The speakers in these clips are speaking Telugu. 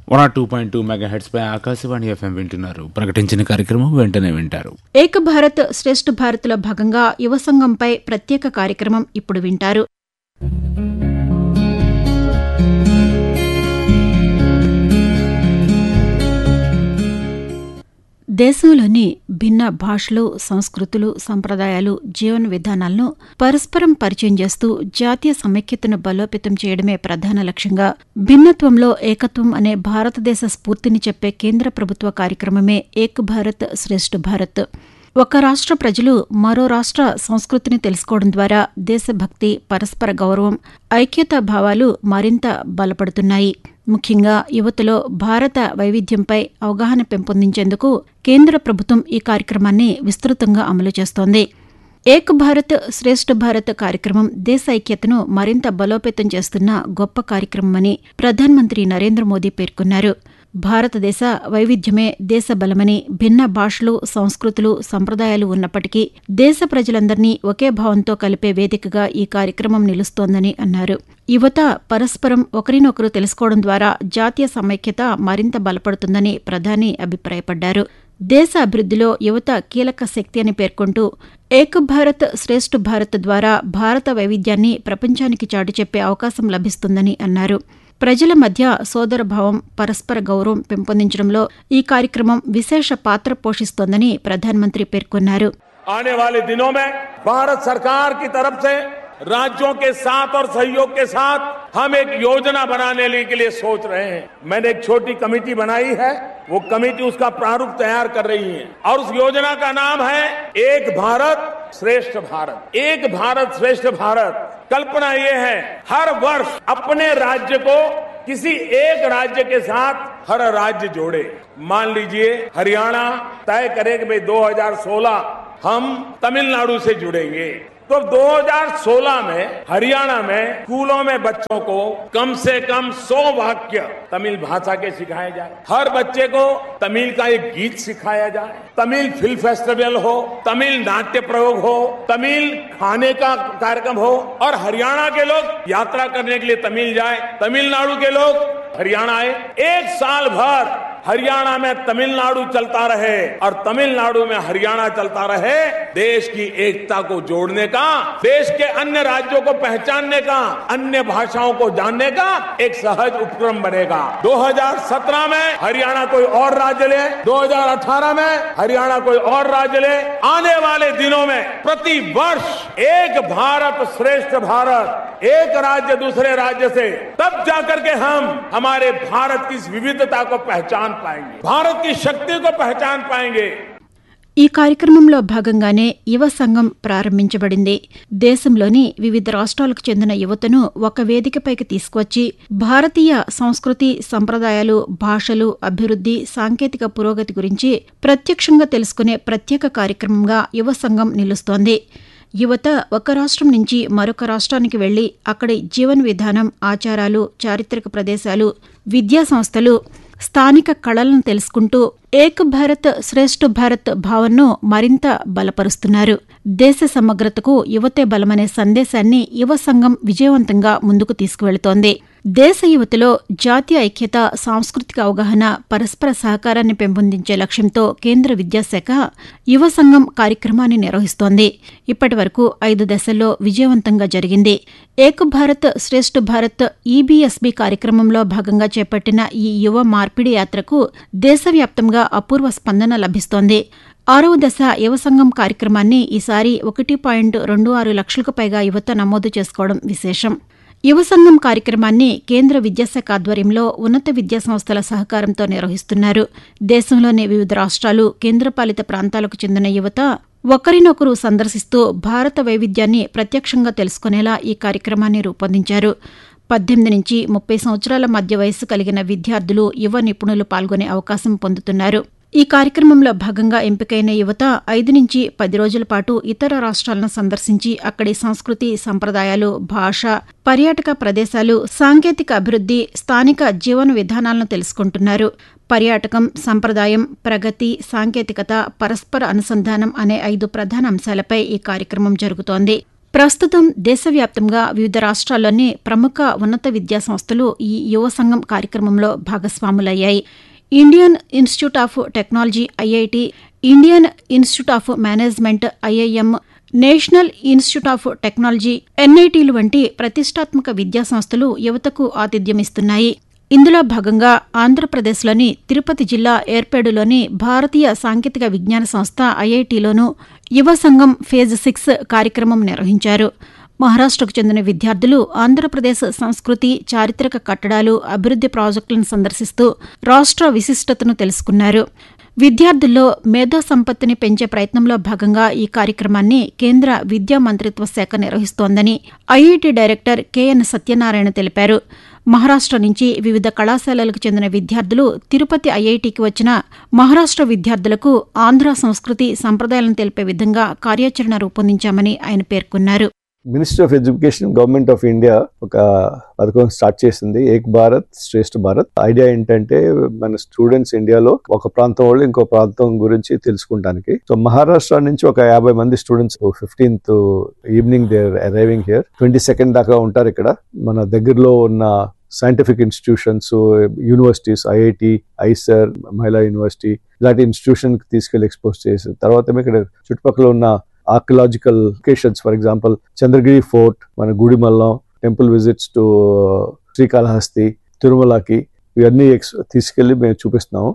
One R two point two mega hertz పై ఆకాశవాణి ఎఫ్ఎం వింటున్నారు ప్రకటించిన కార్యక్రమం వెంటనే వింటారు ఏక భారత్ శ్రేష్ఠ భారత్లో భాగంగా యువ సంఘంపై ప్రత్యేక కార్యక్రమం ఇప్పుడు వింటారు దేశంలోని భిన్న భాషలు సంస్కృతులు సంప్రదాయాలు జీవన విధానాలను పరస్పరం పరిచయం చేస్తూ జాతీయ సమైక్యతను బలోపేతం చేయడమే ప్రధాన లక్ష్యంగా భిన్నత్వంలో ఏకత్వం అనే భారతదేశ స్ఫూర్తిని చెప్పే కేంద్ర ప్రభుత్వ కార్యక్రమమే ఏక్ భారత్ శ్రేష్ఠ భారత్ ఒక రాష్ట్ర ప్రజలు మరో రాష్ట్ర సంస్కృతిని తెలుసుకోవడం ద్వారా దేశభక్తి పరస్పర గౌరవం ఐక్యతా భావాలు మరింత బలపడుతున్నాయి ముఖ్యంగా యువతలో భారత వైవిధ్యంపై అవగాహన పెంపొందించేందుకు కేంద్ర ప్రభుత్వం ఈ కార్యక్రమాన్ని విస్తృతంగా అమలు చేస్తోంది ఏక్ భారత్ శ్రేష్ఠ భారత్ కార్యక్రమం దేశ ఐక్యతను మరింత బలోపేతం చేస్తున్న గొప్ప కార్యక్రమమని ప్రధానమంత్రి నరేంద్ర మోదీ పేర్కొన్నారు భారతదేశ వైవిధ్యమే దేశ బలమని భిన్న భాషలు సంస్కృతులు సంప్రదాయాలు ఉన్నప్పటికీ దేశ ప్రజలందరినీ ఒకే భావంతో కలిపే వేదికగా ఈ కార్యక్రమం నిలుస్తోందని అన్నారు యువత పరస్పరం ఒకరినొకరు తెలుసుకోవడం ద్వారా జాతీయ సమైక్యత మరింత బలపడుతుందని ప్రధాని అభిప్రాయపడ్డారు దేశ అభివృద్ధిలో యువత కీలక శక్తి అని పేర్కొంటూ ఏక్ భారత్ శ్రేష్ఠ భారత్ ద్వారా భారత వైవిధ్యాన్ని ప్రపంచానికి చాటి చెప్పే అవకాశం లభిస్తుందని అన్నారు ప్రజల మధ్య సోదరభావం పరస్పర గౌరవం పెంపొందించడంలో ఈ కార్యక్రమం విశేష పాత్ర పోషిస్తోందని ప్రధానమంత్రి పేర్కొన్నారు आने वाले दिनों में भारत सरकार की तरफ से राज्यों के साथ और सहयोग के साथ हम एक योजना बनाने के लिए सोच रहे हैं मैंने एक छोटी कमेटी बनाई है वो कमेटी उसका प्रारूप तैयार कर रही है और उस योजना का नाम है एक भारत श्रेष्ठ भारत एक भारत श्रेष्ठ भारत कल्पना ये है हर वर्ष अपने राज्य को किसी एक राज्य के साथ हर राज्य जोड़े मान लीजिए हरियाणा तय करे कि भाई 2016 हम तमिलनाडु से जुड़ेंगे तो 2016 में हरियाणा में स्कूलों में बच्चों को कम से कम 100 वाक्य तमिल भाषा के सिखाए जाए हर बच्चे को तमिल का एक गीत सिखाया जाए तमिल फिल्म फेस्टिवल हो तमिल नाट्य प्रयोग हो तमिल खाने का कार्यक्रम हो और हरियाणा के लोग यात्रा करने के लिए तमिल जाए तमिलनाडु के लोग हरियाणा आए एक साल भर हरियाणा में तमिलनाडु चलता रहे और तमिलनाडु में हरियाणा चलता रहे देश की एकता को जोड़ने का देश के अन्य राज्यों को पहचानने का अन्य भाषाओं को जानने का एक सहज उपक्रम बनेगा 2017 में हरियाणा कोई और राज्य ले 2018 में हरियाणा कोई और राज्य ले आने वाले दिनों में प्रति वर्ष एक भारत श्रेष्ठ भारत एक राज्य दूसरे राज्य से तब जाकर के हम हमारे भारत की इस विविधता को पहचान पाएंगे भारत की शक्ति को पहचान पाएंगे ఈ కార్యక్రమంలో భాగంగానే యువ సంఘం ప్రారంభించబడింది దేశంలోని వివిధ రాష్ట్రాలకు చెందిన యువతను ఒక వేదికపైకి తీసుకువచ్చి భారతీయ సంస్కృతి సంప్రదాయాలు భాషలు అభివృద్ధి సాంకేతిక పురోగతి గురించి ప్రత్యక్షంగా తెలుసుకునే ప్రత్యేక కార్యక్రమంగా యువ సంఘం నిలుస్తోంది యువత ఒక రాష్ట్రం నుంచి మరొక రాష్ట్రానికి వెళ్లి అక్కడి జీవన విధానం ఆచారాలు చారిత్రక ప్రదేశాలు విద్యా సంస్థలు స్థానిక కళలను తెలుసుకుంటూ ఏక్ భారత్ శ్రేష్ఠ భారత్ భావనను మరింత బలపరుస్తున్నారు దేశ సమగ్రతకు యువతే బలమనే సందేశాన్ని యువ సంఘం విజయవంతంగా ముందుకు తీసుకువెళుతోంది దేశ యువతలో జాతీయ ఐక్యత సాంస్కృతిక అవగాహన పరస్పర సహకారాన్ని పెంపొందించే లక్ష్యంతో కేంద్ర విద్యాశాఖ యువ సంఘం కార్యక్రమాన్ని నిర్వహిస్తోంది ఇప్పటి వరకు ఐదు దశల్లో విజయవంతంగా జరిగింది ఏక్ భారత్ శ్రేష్ఠ భారత్ ఈబీఎస్బీ కార్యక్రమంలో భాగంగా చేపట్టిన ఈ యువ మార్పిడి యాత్రకు దేశవ్యాప్తంగా అపూర్వ స్పందన లభిస్తోంది ఆరవ దశ యువ సంఘం కార్యక్రమాన్ని ఈసారి ఒకటి పాయింట్ రెండు ఆరు లక్షలకు పైగా యువత నమోదు చేసుకోవడం విశేషం యువ సంఘం కార్యక్రమాన్ని కేంద్ర విద్యాశాఖ ఆధ్వర్యంలో ఉన్నత విద్యా సంస్థల సహకారంతో నిర్వహిస్తున్నారు దేశంలోని వివిధ రాష్ట్రాలు కేంద్రపాలిత ప్రాంతాలకు చెందిన యువత ఒకరినొకరు సందర్శిస్తూ భారత వైవిధ్యాన్ని ప్రత్యక్షంగా తెలుసుకునేలా ఈ కార్యక్రమాన్ని రూపొందించారు పద్దెనిమిది నుంచి ముప్పై సంవత్సరాల మధ్య వయస్సు కలిగిన విద్యార్థులు యువ నిపుణులు పాల్గొనే అవకాశం పొందుతున్నారు ఈ కార్యక్రమంలో భాగంగా ఎంపికైన యువత ఐదు నుంచి పది రోజుల పాటు ఇతర రాష్ట్రాలను సందర్శించి అక్కడి సంస్కృతి సంప్రదాయాలు భాష పర్యాటక ప్రదేశాలు సాంకేతిక అభివృద్ధి స్థానిక జీవన విధానాలను తెలుసుకుంటున్నారు పర్యాటకం సంప్రదాయం ప్రగతి సాంకేతికత పరస్పర అనుసంధానం అనే ఐదు ప్రధాన అంశాలపై ఈ కార్యక్రమం జరుగుతోంది ప్రస్తుతం దేశవ్యాప్తంగా వివిధ రాష్ట్రాల్లోని ప్రముఖ ఉన్నత విద్యా సంస్థలు ఈ యువ సంఘం కార్యక్రమంలో భాగస్వాములయ్యాయి Indian Institute of Technology IIT Indian Institute of Management IIM National Institute of Technology ఎన్ఐటీలు వంటి ప్రతిష్టాత్మక విద్యా సంస్థలు యువతకు ఆతిథ్యమిస్తున్నాయి ఇందులో భాగంగా ఆంధ్రప్రదేశ్లోని తిరుపతి జిల్లా ఏర్పేడులోని భారతీయ సాంకేతిక విజ్ఞాన సంస్థ ఐఐటిలోనూ యువ సంఘం ఫేజ్ సిక్స్ కార్యక్రమం నిర్వహించారు మహారాష్ట్రకు చెందిన విద్యార్థులు ఆంధ్రప్రదేశ్ సంస్కృతి చారిత్రక కట్టడాలు అభివృద్ది ప్రాజెక్టులను సందర్శిస్తూ రాష్ట్ర విశిష్టతను తెలుసుకున్నారు విద్యార్థుల్లో మేధో సంపత్తిని పెంచే ప్రయత్నంలో భాగంగా ఈ కార్యక్రమాన్ని కేంద్ర విద్యా మంత్రిత్వ శాఖ నిర్వహిస్తోందని ఐఐటి డైరెక్టర్ కెఎన్ సత్యనారాయణ తెలిపారు మహారాష్ట్ర నుంచి వివిధ కళాశాలలకు చెందిన విద్యార్థులు తిరుపతి ఐఐటికి వచ్చిన మహారాష్ట్ర విద్యార్థులకు ఆంధ్ర సంస్కృతి సంప్రదాయాలను తెలిపే విధంగా కార్యాచరణ రూపొందించామని ఆయన పేర్కొన్నారు ministry of education government of India ఒక పథకం స్టార్ట్ చేసింది ఏక్ భారత్ శ్రేష్ఠ భారత్ ఐడియా ఏంటంటే మన స్టూడెంట్స్ ఇండియాలో ఒక ప్రాంతం వాళ్ళు ఇంకో ప్రాంతం గురించి తెలుసుకుంటానికి సో మహారాష్ట్ర నుంచి ఒక యాభై మంది students fifteenth evening they arriving here twenty second దాకా ఉంటారు ఇక్కడ మన దగ్గరలో ఉన్న scientific institutions universities IIT IISER Mahila university ఇలాంటి ఇన్స్టిట్యూషన్ తీసుకెళ్లి ఎక్స్పోజ్ చేసి తర్వాత ఇక్కడ చుట్టుపక్కల ఉన్న archaeological locations for example Chandragiri fort మన Gudimallam temple visits to Srikalahasti తిరుమలకి ఇవన్నీ ఎక్స్ తీసుకెళ్లి మేము చూపిస్తున్నాము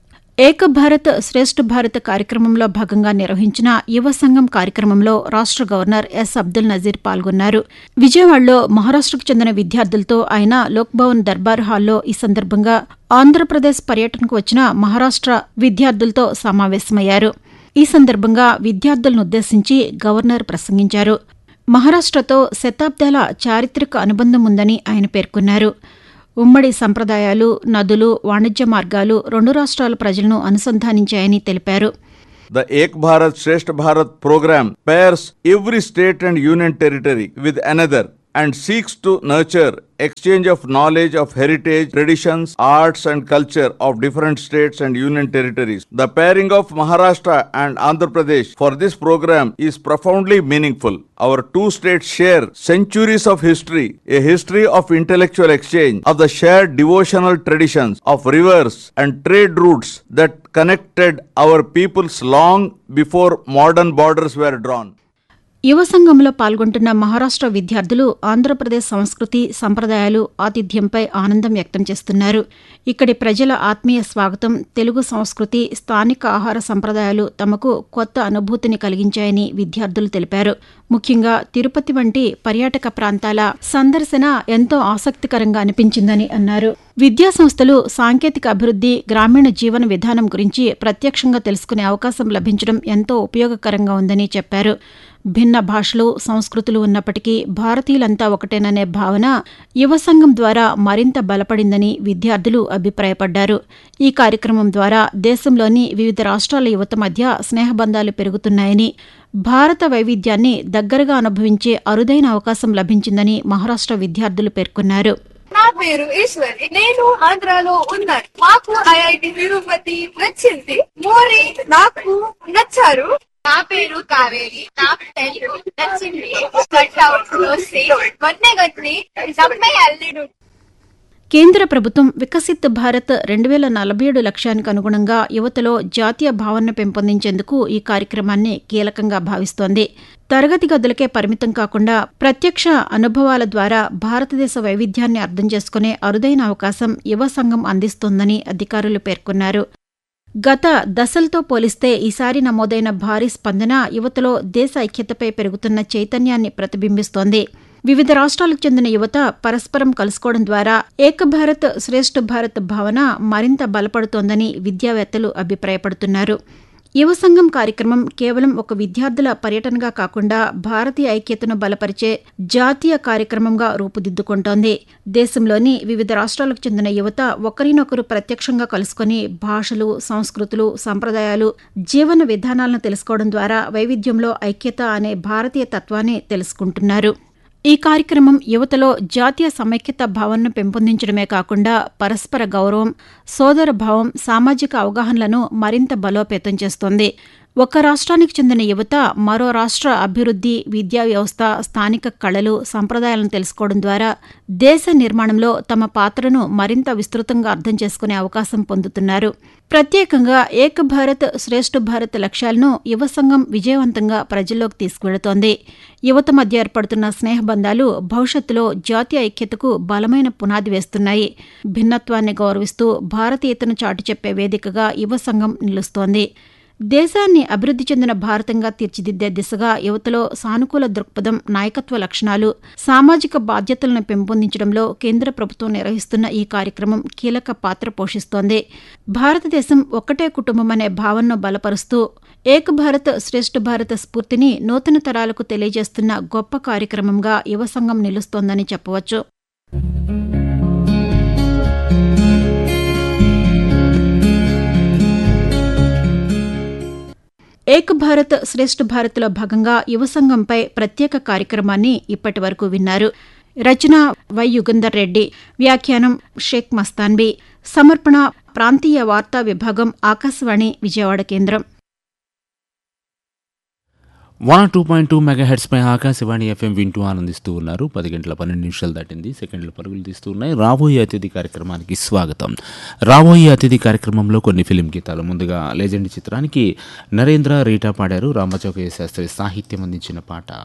ఏక భారత్ శ్రేష్ఠ భారత్ కార్యక్రమంలో భాగంగా నిర్వహించిన యువ సంఘం కార్యక్రమంలో రాష్ట్ర గవర్నర్ ఎస్ అబ్దుల్ నజీర్ పాల్గొన్నారు విజయవాడలో మహారాష్ట్రకు చెందిన విద్యార్థులతో ఆయన లోక్భవన్ దర్బార్ హాల్లో ఈ సందర్భంగా ఆంధ్రప్రదేశ్ పర్యటనకు వచ్చిన మహారాష్ట్ర విద్యార్థులతో సమావేశమయ్యారు ఈ సందర్భంగా విద్యార్థులను ఉద్దేశించి గవర్నర్ ప్రసంగించారు మహారాష్ట్రతో శతాబ్దాల చారిత్రక అనుబంధం ఉందని ఆయన పేర్కొన్నారు ఉమ్మడి సంప్రదాయాలు నదులు వాణిజ్య మార్గాలు రెండు రాష్ట్రాల ప్రజలను అనుసంధానించాయని తెలిపారు The Ek Bharat Shresth Bharat program pairs every state and union territory with another and seeks to nurture exchange of knowledge of heritage, traditions, arts and culture of different states and union territories. The pairing of Maharashtra and Andhra Pradesh for this program is profoundly meaningful. Our two states share centuries of history, a history of intellectual exchange, of the shared devotional traditions, of rivers and trade routes that connected our peoples long before modern borders were drawn. యువ సంఘంలో పాల్గొంటున్న మహారాష్ట్ర విద్యార్థులు ఆంధ్రప్రదేశ్ సంస్కృతి సంప్రదాయాలు ఆతిథ్యంపై ఆనందం వ్యక్తం చేస్తున్నారు ఇక్కడి ప్రజల ఆత్మీయ స్వాగతం తెలుగు సంస్కృతి స్థానిక ఆహార సంప్రదాయాలు తమకు కొత్త అనుభూతిని కలిగించాయని విద్యార్థులు తెలిపారు ముఖ్యంగా తిరుపతి వంటి పర్యాటక ప్రాంతాల సందర్శన ఎంతో ఆసక్తికరంగా అనిపించిందని అన్నారు విద్యా సంస్థలు సాంకేతిక అభివృద్ధి గ్రామీణ జీవన విధానం గురించి ప్రత్యక్షంగా తెలుసుకునే అవకాశం లభించడం ఎంతో ఉపయోగకరంగా ఉందని చెప్పారు భిన్న భాషలు సంస్కృతులు ఉన్నప్పటికీ భారతీయులంతా ఒకటేననే భావన యువ సంఘం ద్వారా మరింత బలపడిందని విద్యార్థులు అభిప్రాయపడ్డారు ఈ కార్యక్రమం ద్వారా దేశంలోని వివిధ రాష్ట్రాల యువత మధ్య స్నేహబంధాలు పెరుగుతున్నాయని భారత వైవిధ్యాన్ని దగ్గరగా అనుభవించే అరుదైన అవకాశం లభించిందని మహారాష్ట్ర విద్యార్థులు పేర్కొన్నారు నా పేరు ఈశ్వరి నేను ఆంధ్రాలో ఉన్నాను మాకు ఐఐటి తిరుపతి నచ్చింది మోరీ నాకు నచ్చారు నా పేరు కావేరి నాకు తెలుగు నచ్చింది కట్అవుట్ వస్తే మొన్నగట్టి నమ్మే అల్లుడు కేంద్ర ప్రభుత్వం వికసిత్ భారత్ రెండు వేల నలభై ఏడు లక్ష్యానికి అనుగుణంగా యువతలో జాతీయ భావనను పెంపొందించేందుకు ఈ కార్యక్రమాన్ని కీలకంగా భావిస్తోంది తరగతి గదులకే పరిమితం కాకుండా ప్రత్యక్ష అనుభవాల ద్వారా భారతదేశ వైవిధ్యాన్ని అర్థం చేసుకునే అరుదైన అవకాశం యువ సంఘం అందిస్తోందని అధికారులు పేర్కొన్నారు గత దశలతో పోలిస్తే ఈసారి నమోదైన భారీ స్పందన యువతలో దేశ ఐక్యతపై పెరుగుతున్న చైతన్యాన్ని ప్రతిబింబిస్తోంది వివిధ రాష్ట్రాలకు చెందిన యువత పరస్పరం కలుసుకోవడం ద్వారా ఏక భారత్ శ్రేష్ఠ భారత్ భావన మరింత బలపడుతోందని విద్యావేత్తలు అభిప్రాయపడుతున్నారు యువ సంఘం కార్యక్రమం కేవలం ఒక విద్యార్థుల పర్యటనగా కాకుండా భారతీయ ఐక్యతను బలపరిచే జాతీయ కార్యక్రమంగా రూపుదిద్దుకుంటోంది దేశంలోని వివిధ రాష్ట్రాలకు చెందిన యువత ఒకరినొకరు ప్రత్యక్షంగా కలుసుకొని భాషలు సంస్కృతులు సంప్రదాయాలు జీవన విధానాలను తెలుసుకోవడం ద్వారా వైవిధ్యంలో ఐక్యత అనే భారతీయ తత్వాన్ని తెలుసుకుంటున్నారు ఈ కార్యక్రమం యువతలో జాతీయ సమైక్యత భావనను పెంపొందించడమే కాకుండా పరస్పర గౌరవం సోదర భావం సామాజిక అవగాహనలను మరింత బలోపేతం చేస్తోంది ఒక రాష్ట్రానికి చెందిన యువత మరో రాష్ట్ర అభివృద్ధి విద్యా వ్యవస్థ స్థానిక కళలు సంప్రదాయాలను తెలుసుకోవడం ద్వారా దేశ నిర్మాణంలో తమ పాత్రను మరింత విస్తృతంగా అర్థం చేసుకునే అవకాశం పొందుతున్నారు ప్రత్యేకంగా ఏక భారత్ శ్రేష్ఠ భారత్ లక్ష్యాలను యువ సంఘం విజయవంతంగా ప్రజల్లోకి తీసుకువెళుతోంది యువత మధ్య ఏర్పడుతున్న స్నేహబంధాలు భవిష్యత్తులో జాతీయ ఐక్యతకు బలమైన పునాది వేస్తున్నాయి భిన్నత్వాన్ని గౌరవిస్తూ భారతీయతను చాటి చెప్పే వేదికగా యువ సంఘం నిలుస్తోంది దేశాన్ని అభివృద్ధి చెందిన భారతంగా తీర్చిదిద్దే దిశగా యువతలో సానుకూల దృక్పథం నాయకత్వ లక్షణాలు సామాజిక బాధ్యతలను పెంపొందించడంలో కేంద్ర ప్రభుత్వం నిర్వహిస్తున్న ఈ కార్యక్రమం కీలక పాత్ర పోషిస్తోంది భారతదేశం ఒక్కటే కుటుంబం అనే భావనను బలపరుస్తూ ఏక భారత్ శ్రేష్ఠ భారత స్ఫూర్తిని నూతన తరాలకు తెలియజేస్తున్న గొప్ప కార్యక్రమంగా యువ సంఘం నిలుస్తోందని చెప్పవచ్చు ఏక్ భారత్ శ్రేష్ఠ భారత్లో భాగంగా యువ సంఘంపై ప్రత్యేక కార్యక్రమాన్ని ఇప్పటి వరకు విన్నారు రచన వై యుగంధర్ రెడ్డి వ్యాఖ్యానం షేక్ మస్తాన్బీ సమర్పణ ప్రాంతీయ వార్తా విభాగం ఆకాశవాణి విజయవాడ కేంద్రం one two point two mega hertz పై ఆకాశవాణి ఎఫ్ఎం వింటూ ఆనందిస్తూ ఉన్నారు పది గంటల పన్నెండు నిమిషాలు దాటింది సెకండ్ల పరుగులు తీస్తూ ఉన్నాయి రాబోయే అతిథి కార్యక్రమానికి స్వాగతం రాబోయే అతిథి కార్యక్రమంలో కొన్ని ఫిలిం గీతాలు ముందుగా లెజెండ్ చిత్రానికి నరేంద్ర రీటా పాడారు రామచౌకయ్య శాస్త్రి సాహిత్యం అందించిన పాట